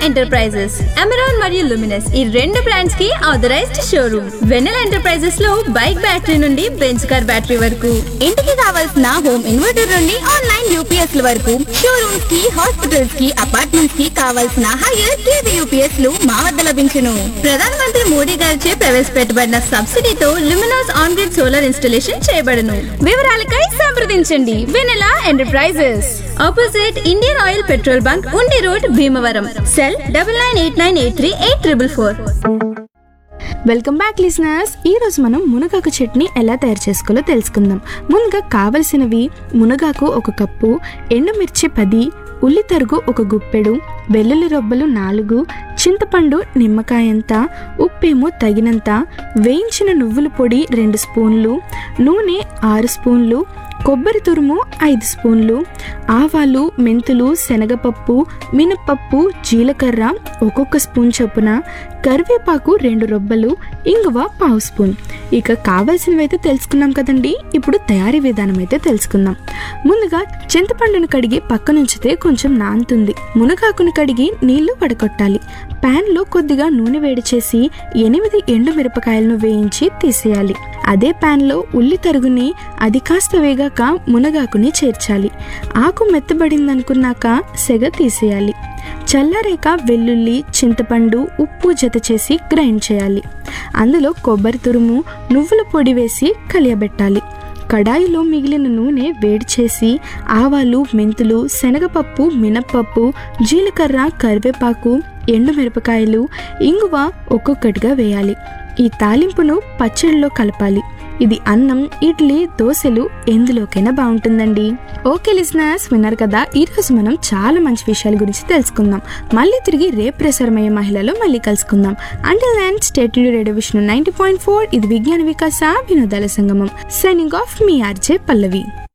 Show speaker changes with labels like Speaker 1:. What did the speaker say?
Speaker 1: enterprises Amaron మరియు Luminous ఈ రెండు బ్రాండ్స్ కి ఆథరైజ్డ్ షోరూమ్ వెన్నెల ఎంటర్ప్రైజెస్ లో బైక్ బ్యాటరీ నుండి బెంచ్ కార్ బ్యాటరీ వరకు
Speaker 2: ఇంటికి కావాల్సిన హోమ్ ఇన్వర్టర్ నుండి ఆన్లైన్ యూపీఎస్ వరకు షోరూమ్స్ కి హాస్పిటల్స్ కి అపార్ట్మెంట్స్ కి కావాల్సిన హైయర్ కేవీ యూపీఎస్ లు మా వద్ద లభించును
Speaker 1: ప్రధాన మంత్రి మోడీ గారిచే ప్రవేశపెట్టబడిన సబ్సిడీతో Luminous on grid solar installation చేయబడను వివరాలకై సంప్రదించండి Venela enterprises opposite Indian Oil petrol bunk Undi road Bhimavaram cell double nine eight nine eight three eight triple four
Speaker 3: welcome back listeners ఈ రోజు మనం మునగాకు చట్నీ ఎలా తయారు చేసుకోవాలో తెలుసుకుందాం ముందుగా కావలసినవి మునగాకు ఒక కప్పు ఎండుమిర్చి పది ఉల్లి తరుగు ఒక గుప్పెడు వెల్లుల్లి రొబ్బలు నాలుగు చింతపండు నిమ్మకాయంత ఉప్పేమో తగినంత వేయించిన నువ్వుల పొడి రెండు స్పూన్లు నూనె ఆరు స్పూన్లు కొబ్బరి తురుము ఐదు స్పూన్లు ఆవాలు మెంతులు శనగపప్పు మినపప్పు జీలకర్ర ఒక్కొక్క స్పూన్ చొప్పున కరివేపాకు రెండు రొబ్బలు ఇంగువ పావు స్పూన్ ఇక కావాల్సినవి అయితే తెలుసుకున్నాం కదండి ఇప్పుడు తయారీ విధానం అయితే తెలుసుకుందాం ముందుగా చింతపండును కడిగి పక్కనుంచితే కొంచెం నానుతుంది మునగాకును కడిగి నీళ్లు వడకొట్టాలి ప్యాన్లో కొద్దిగా నూనె వేడి చేసి ఎనిమిది ఎండు మిరపకాయలను వేయించి తీసేయాలి అదే ప్యాన్లో ఉల్లి తరుగుని అది కాస్త వేగాక మునగాకుని చేర్చాలి ఆకు మెత్తబడిందనుకున్నాక సెగ తీసేయాలి చల్లారేక వెల్లుల్లి చింతపండు ఉప్పు జత చేసి గ్రైండ్ చేయాలి అందులో కొబ్బరి తురుము నువ్వుల పొడి వేసి కలియబెట్టాలి కడాయిలో మిగిలిన నూనె వేడి చేసి ఆవాలు మెంతులు శనగపప్పు మినప్పప్పు జీలకర్ర కరివేపాకు ఎండుమిరపకాయలు ఇంగువ ఒక్కొక్కటిగా వేయాలి ఈ తాలింపును పచ్చడిలో కలపాలి ఇది అన్నం ఇడ్లీ దోశలు ఎందులోకైనా బాగుంటుందండి ఓకే లిసినర్స్ విన్నారు కదా ఈరోజు మనం చాలా మంచి విషయాల గురించి తెలుసుకుందాం మళ్ళీ తిరిగి రేపు ప్రసారమయ్యే మహిళలో మళ్ళీ కలుసుకుందాం until then state radio Vishnu ninety point four ఇది విజ్ఞాన వికాస వినోదాల సంగమం సైనింగ్ ఆఫ్ మీ ఆర్జే పల్లవి